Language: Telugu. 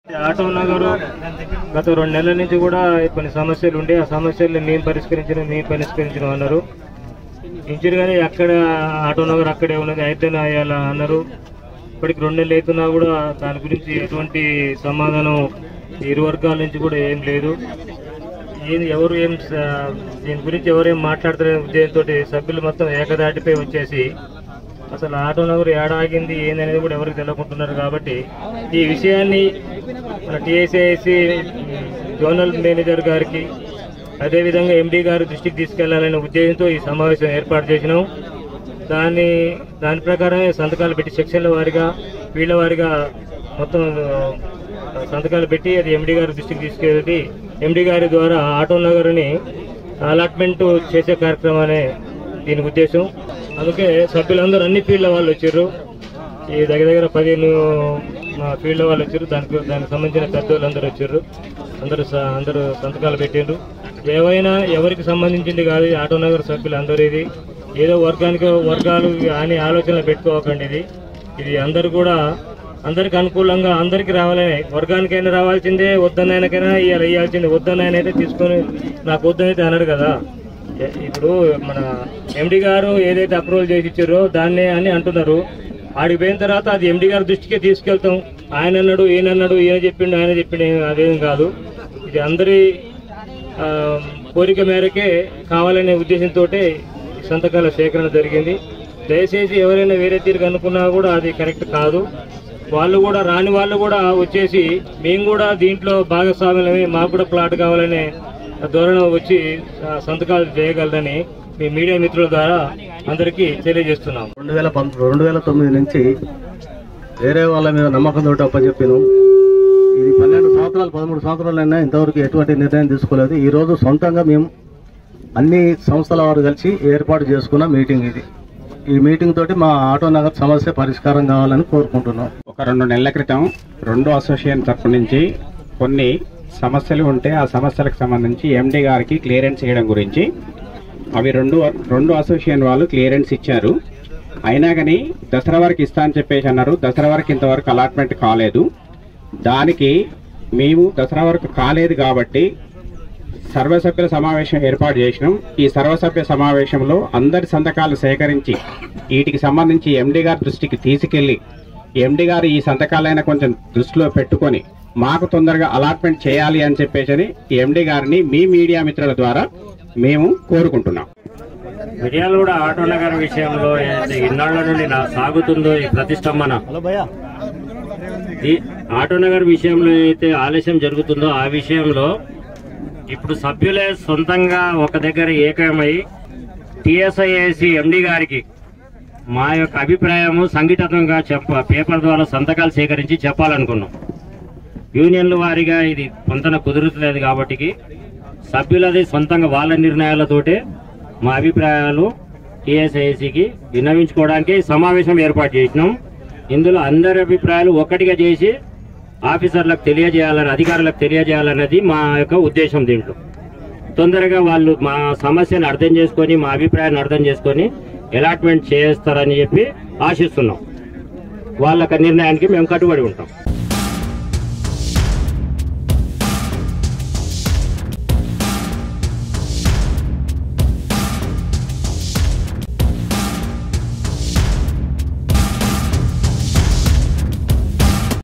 ఆటో నగరు గత రెండు నెలల నుంచి కూడా కొన్ని సమస్యలు ఉండే ఆ సమస్యలు మేము పరిష్కరించిన మేము పరిష్కరించిన అన్నారు ఇంచురుగానే అక్కడ ఆటో నగర్ అక్కడే ఉన్నది అయితే అయ్యాలా అన్నారు ఇప్పటికి రెండు నెలలు అవుతున్నా కూడా దాని గురించి ఎటువంటి సమాధానం ఇరు వర్గాల నుంచి కూడా ఏం లేదు ఏది ఎవరు ఏం స- దీని గురించి ఎవరేం మాట్లాడుతున్న ఉద్దేశంతో సభ్యులు మొత్తం ఏకదాటిపై వచ్చేసి అసలు ఆటో నగరు ఏడ ఆగింది ఏందనేది కూడా ఎవరికి తెలియకుంటున్నారు కాబట్టి ఈ విషయాన్ని మన టీఎస్ఐసి జోనల్ మేనేజర్ గారికి అదేవిధంగా ఎండి గారు దృష్టికి తీసుకెళ్లాలనే ఉద్దేశంతో ఈ సమావేశం ఏర్పాటు చేసినాం దాన్ని దాని ప్రకారమే సంతకాలు పెట్టి సెక్షన్ల వారిగా వీళ్ళ వారిగా మొత్తం ఆ, సంతకాలు పెట్టి అది ఎండి గారి దృష్టికి తీసుకెళ్ళి ఎండి గారి ద్వారా ఆటో నగర్ని అలాట్మెంట్ చేసే కార్యక్రమాన్ని దీని ఉద్దేశం అందుకే సభ్యులందరూ అన్ని ఫీల్డ్ల వాళ్ళు వచ్చారు ఈ దగ్గర దగ్గర పదిహేను మా ఫీల్డ్ వాళ్ళు వచ్చారు దానికి దానికి సంబంధించిన పెద్దవాళ్ళు అందరూ వచ్చారు అందరూ స- అందరూ సంతకాలు పెట్టిండ్రు ఏవైనా ఎవరికి సంబంధించింది కాదు ఈ ఆటో నగర్ సభ్యులు అందరూ ఇది ఏదో వర్గానికి వర్గాలు అని ఆలోచనలు పెట్టుకోకండి ఇది ఇది అందరు కూడా అందరికి అనుకూలంగా అందరికి రావాలని వర్గానికైనా రావాల్సిందే వద్దనైనాకైనా ఇవాళ ఇవ్వాల్సిందే వద్దనైనా అయితే తీసుకొని నాకు వద్దనైతే అన్నాడు కదా ఎ- ఇప్పుడు మన ఎండి గారు ఏదైతే అప్రూవల్ చేసి ఇచ్చారో దాన్నే అని అంటున్నారు ఆడికి పోయిన తర్వాత అది ఎండి గారి దృష్టికే తీసుకెళ్తాం ఆయన అన్నాడు ఈయన అన్నాడు ఈయన చెప్పిండు ఆయన చెప్పిండు అదేం కాదు ఇది అందరి ఆ, కోరిక మేరకే కావాలనే ఉద్దేశంతో సంతకాల సేకరణ జరిగింది దయచేసి ఎవరైనా వేరే తీరుగా అనుకున్నా కూడా అది కరెక్ట్ కాదు వాళ్ళు కూడా రాని వాళ్ళు కూడా వచ్చేసి మేము కూడా దీంట్లో భాగస్వాములమే మాకు కూడా ప్లాట్ కావాలనే ధోరణ వచ్చి ఆ, సంతకాలు చేయగలరని మీ మీడియా మిత్రుల ద్వారా అందరికీ తెలియజేస్తున్నాం రెండు వేల పంత రెండు వేల తొమ్మిది నుంచి వేరే వాళ్ళ మీద నమ్మకం తోటి అప్పచెప్పాను ఇది పన్నెండు సంవత్సరాలు పదమూడు సంవత్సరాలైనా ఇంతవరకు ఎటువంటి నిర్ణయం తీసుకోలేదు ఈ రోజు సొంతంగా మేము అన్ని సంస్థల వారు కలిసి ఏర్పాటు చేసుకున్న మీటింగ్ ఇది ఈ మీటింగ్ తోటి మా ఆటో నగర్ సమస్య పరిష్కారం కావాలని కోరుకుంటున్నాం ఒక రెండు నెలల క్రితం రెండు అసోసియేషన్ తరపు నుంచి కొన్ని సమస్యలు ఉంటే ఆ సమస్యలకు సంబంధించి ఎండి గారికి క్లియరెన్స్ చేయడం గురించి అవి రెండు రెండు అసోసియేషన్ వాళ్ళు క్లియరెన్స్ ఇచ్చారు అయినా కానీ దసరా వరకు ఇస్తా అని చెప్పేసి అన్నారు దసరా వరకు ఇంతవరకు అలాట్మెంట్ కాలేదు దానికి మేము దసరా వరకు కాలేదు కాబట్టి సర్వసభ్యుల సమావేశం ఏర్పాటు చేసినాం ఈ సర్వసభ్య సమావేశంలో అందరి సంతకాలు సేకరించి వీటికి సంబంధించి ఎండి గారి దృష్టికి తీసుకెళ్లి ఎండి గారు ఈ సంతకాలైనా కొంచెం దృష్టిలో పెట్టుకొని మాకు తొందరగా అలాట్మెంట్ చేయాలి అని చెప్పేసి ఎండి గారిని మీ మీడియా మిత్రుల ద్వారా మేము కోరుకుంటున్నాం మిర్యాలు కూడా ఆటో నగర్ విషయంలో ఏదైతే ఇన్నాళ్ల నుండి నా సాగుతుందో ఈ ప్రతిష్టంభన ఈ ఆటో నగర్ విషయంలో అయితే ఆలస్యం జరుగుతుందో ఆ విషయంలో ఇప్పుడు సభ్యులే సొంతంగా ఒక దగ్గర ఏకమై టిఎస్ఐఏసి ఎండి గారికి మా యొక్క అభిప్రాయము సంఘటితంగా చెప్ప పేపర్ ద్వారా సంతకాలు సేకరించి చెప్పాలనుకున్నాం యూనియన్ల వారిగా ఇది పొంతన కుదురుతలేదు కాబట్టి సభ్యులది సొంతంగా వాళ్ళ నిర్ణయాలతోటే మా అభిప్రాయాలు టీఎస్ఐసికి విన్నవించుకోవడానికి ఈ సమావేశం ఏర్పాటు చేసినాం ఇందులో అందరి అభిప్రాయాలు ఒక్కటిగా చేసి ఆఫీసర్లకు తెలియజేయాలని అధికారులకు తెలియజేయాలన్నది మా యొక్క ఉద్దేశం దీంట్లో తొందరగా వాళ్ళు మా సమస్యను అర్థం చేసుకొని మా అభిప్రాయాన్ని అర్థం చేసుకొని అలాట్మెంట్ చేస్తారని చెప్పి ఆశిస్తున్నాం వాళ్ళ నిర్ణయానికి మేము కట్టుబడి ఉంటాం